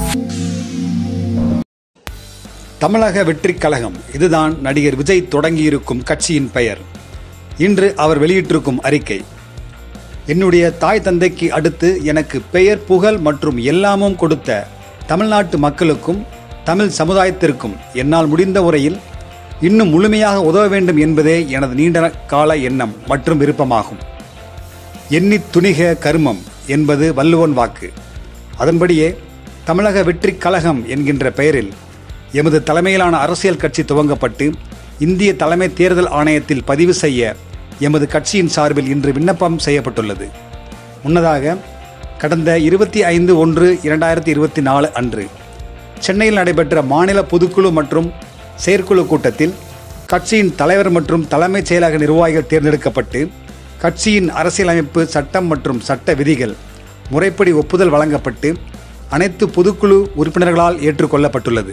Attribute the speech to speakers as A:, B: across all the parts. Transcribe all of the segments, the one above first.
A: தமிழக வெற்றிக் கழகம் இதுதான் நடிகர் விஜய் தொடங்கியிருக்கும் கட்சியின் பெயர் இன்று அவர் வெளியிட்டிருக்கும் அறிக்கை என்னுடைய தாய் தந்தைக்கு அடுத்து எனக்கு பெயர் புகழ் மற்றும் எல்லாமும் கொடுத்த தமிழ்நாட்டு மக்களுக்கும் தமிழ் சமுதாயத்திற்கும் என்னால் முடிந்த முறையில் இன்னும் முழுமையாக உதவ வேண்டும் என்பதே எனது நீண்ட கால எண்ணம் மற்றும் விருப்பமாகும் எண்ணித் துணிக கர்மம் என்பது வள்ளுவன் வாக்கு அதன்படியே தமிழக வெற்றிக் கழகம் என்கின்ற பெயரில் எமது தலைமையிலான அரசியல் கட்சி துவங்கப்பட்டு இந்திய தலைமை தேர்தல் ஆணையத்தில் பதிவு செய்ய எமது கட்சியின் சார்பில் இன்று விண்ணப்பம் செய்யப்பட்டுள்ளது முன்னதாக கடந்த இருபத்தி ஐந்து ஒன்று இரண்டாயிரத்தி இருபத்தி நாலு அன்று சென்னையில் நடைபெற்ற மாநில பொதுக்குழு மற்றும் செயற்குழு கூட்டத்தில் கட்சியின் தலைவர் மற்றும் தலைமைச் செயலக நிர்வாகிகள் தேர்ந்தெடுக்கப்பட்டு கட்சியின் அரசியலமைப்பு சட்டம் மற்றும் சட்ட விதிகள் முறைப்படி ஒப்புதல் வழங்கப்பட்டு அனைத்து பொதுக்குழு உறுப்பினர்களால் ஏற்றுக்கொள்ளப்பட்டுள்ளது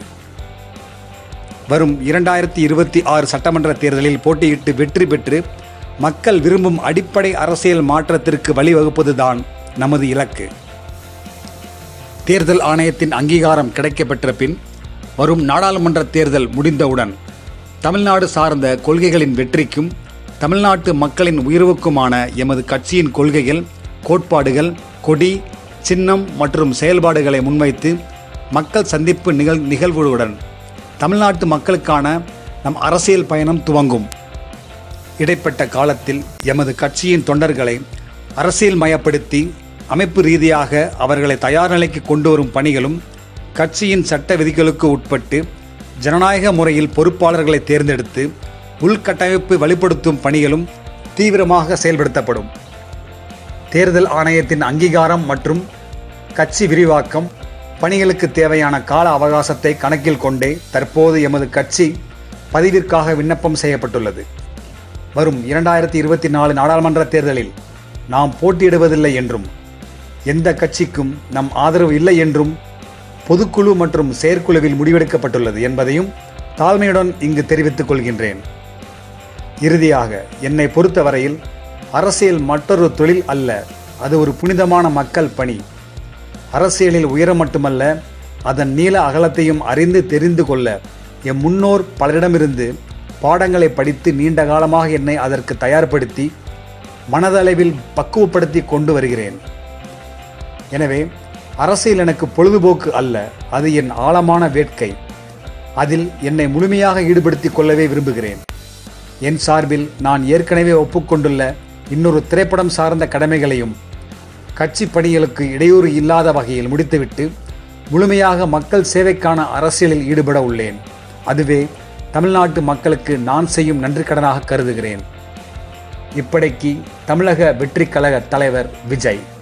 A: வரும் இரண்டாயிரத்தி இருபத்தி ஆறு சட்டமன்ற தேர்தலில் போட்டியிட்டு வெற்றி பெற்று மக்கள் விரும்பும் அடிப்படை அரசியல் மாற்றத்திற்கு வழிவகுப்பதுதான் நமது இலக்கு தேர்தல் ஆணையத்தின் அங்கீகாரம் கிடைக்கப்பெற்ற பின் வரும் நாடாளுமன்ற தேர்தல் முடிந்தவுடன் தமிழ்நாடு சார்ந்த கொள்கைகளின் வெற்றிக்கும் தமிழ்நாட்டு மக்களின் உயர்வுக்குமான எமது கட்சியின் கொள்கைகள் கோட்பாடுகள் கொடி சின்னம் மற்றும் செயல்பாடுகளை முன்வைத்து மக்கள் சந்திப்பு நிகழ் நிகழ்வுடன் தமிழ்நாட்டு மக்களுக்கான நம் அரசியல் பயணம் துவங்கும் இடைப்பட்ட காலத்தில் எமது கட்சியின் தொண்டர்களை அரசியல் மயப்படுத்தி அமைப்பு ரீதியாக அவர்களை தயார் நிலைக்கு கொண்டு வரும் பணிகளும் கட்சியின் சட்ட விதிகளுக்கு உட்பட்டு ஜனநாயக முறையில் பொறுப்பாளர்களை தேர்ந்தெடுத்து உள்கட்டமைப்பு வலுப்படுத்தும் பணிகளும் தீவிரமாக செயல்படுத்தப்படும் தேர்தல் ஆணையத்தின் அங்கீகாரம் மற்றும் கட்சி விரிவாக்கம் பணிகளுக்கு தேவையான கால அவகாசத்தை கணக்கில் கொண்டே தற்போது எமது கட்சி பதிவிற்காக விண்ணப்பம் செய்யப்பட்டுள்ளது வரும் இரண்டாயிரத்தி இருபத்தி நாலு நாடாளுமன்ற தேர்தலில் நாம் போட்டியிடுவதில்லை என்றும் எந்த கட்சிக்கும் நம் ஆதரவு இல்லை என்றும் பொதுக்குழு மற்றும் செயற்குழுவில் முடிவெடுக்கப்பட்டுள்ளது என்பதையும் தாழ்மையுடன் இங்கு தெரிவித்துக் கொள்கின்றேன் இறுதியாக என்னை பொறுத்தவரையில் அரசியல் மற்றொரு தொழில் அல்ல அது ஒரு புனிதமான மக்கள் பணி அரசியலில் உயர மட்டுமல்ல அதன் நீள அகலத்தையும் அறிந்து தெரிந்து கொள்ள எம் முன்னோர் பலரிடமிருந்து பாடங்களை படித்து நீண்ட காலமாக என்னை அதற்கு தயார்படுத்தி மனதளவில் பக்குவப்படுத்தி கொண்டு வருகிறேன் எனவே அரசியல் எனக்கு பொழுதுபோக்கு அல்ல அது என் ஆழமான வேட்கை அதில் என்னை முழுமையாக ஈடுபடுத்திக் கொள்ளவே விரும்புகிறேன் என் சார்பில் நான் ஏற்கனவே ஒப்புக்கொண்டுள்ள இன்னொரு திரைப்படம் சார்ந்த கடமைகளையும் கட்சி பணிகளுக்கு இடையூறு இல்லாத வகையில் முடித்துவிட்டு முழுமையாக மக்கள் சேவைக்கான அரசியலில் ஈடுபட உள்ளேன் அதுவே தமிழ்நாட்டு மக்களுக்கு நான் செய்யும் நன்றிக்கடனாக கருதுகிறேன் இப்படிக்கு தமிழக வெற்றிக் கழக தலைவர் விஜய்